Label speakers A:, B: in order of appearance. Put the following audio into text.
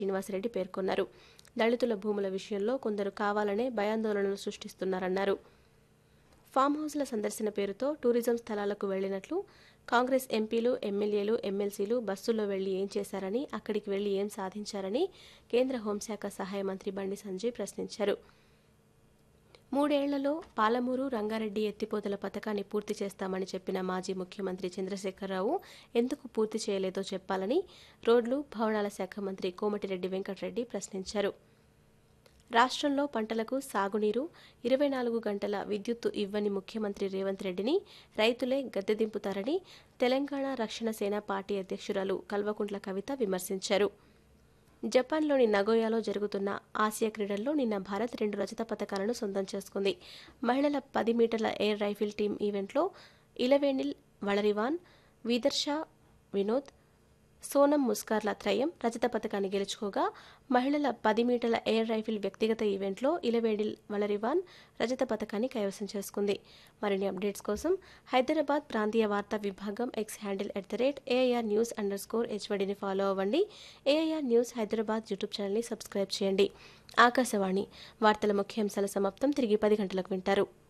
A: శ్రీనివాసరెడ్డి పేర్కొన్నారు దళితుల భూముల విషయంలో కొందరు కావాలనే భయాందోళనలు సృష్టిస్తున్నారన్నారు ఫామ్ హౌస్ల సందర్శన పేరుతో టూరిజం స్థలాలకు వెళ్లినట్లు కాంగ్రెస్ ఎంపీలు ఎమ్మెల్యేలు ఎమ్మెల్సీలు బస్సుల్లో వెళ్లి ఏం చేశారని అక్కడికి వెళ్లి ఏం సాధించారని కేంద్ర హోంశాఖ సహాయ మంత్రి బండి సంజయ్ ప్రశ్నించారు మూడేళ్లలో పాలమూరు రంగారెడ్డి ఎత్తిపోతల పథకాన్ని పూర్తి చేస్తామని చెప్పిన మాజీ ముఖ్యమంత్రి చంద్రశేఖరరావు ఎందుకు పూర్తి చేయలేదో చెప్పాలని రోడ్లు భవనాల శాఖ మంత్రి కోమటిరెడ్డి వెంకటరెడ్డి ప్రశ్నించారు రాష్ట్రంలో పంటలకు సాగునీరు ఇరవై నాలుగు గంటల విద్యుత్తు ఇవ్వని ముఖ్యమంత్రి రేవంత్ రెడ్డిని రైతులే గద్దెదింపుతారని తెలంగాణ రక్షణ సేన పార్టీ అధ్యక్షురాలు కల్వకుంట్ల కవిత విమర్శించారు జపాన్లోని నగోయాలో జరుగుతున్న ఆసియా క్రీడల్లో నిన్న భారత్ రెండు రజత పథకాలను సొంతం చేసుకుంది మహిళల పది మీటర్ల ఎయిర్ రైఫిల్ టీం ఈవెంట్లో ఇలవేనిల్ వళరివాన్ విదర్శ వినోద్ సోనం ముస్కార్ల త్రయం రజత పథకాన్ని గెలుచుకోగా మహిళల పది మీటర్ల ఎయిర్ రైఫిల్ వ్యక్తిగత ఈవెంట్లో ఇలవేడిల్ వలరివాన్ రజత పథకాన్ని కైవసం చేసుకుంది మరిన్ని అప్డేట్స్ కోసం హైదరాబాద్ ప్రాంతీయ వార్తా విభాగం X handle at the rate AIR news underscore హెచ్వడిని ఫాలో అవ్వండి ఏఐఆర్ న్యూస్ హైదరాబాద్ యూట్యూబ్ ఛానల్ని సబ్స్క్రైబ్ చేయండి ఆకాశవాణి వార్తల ముఖ్యాంశాల సమాప్తం తిరిగి పది గంటలకు వింటారు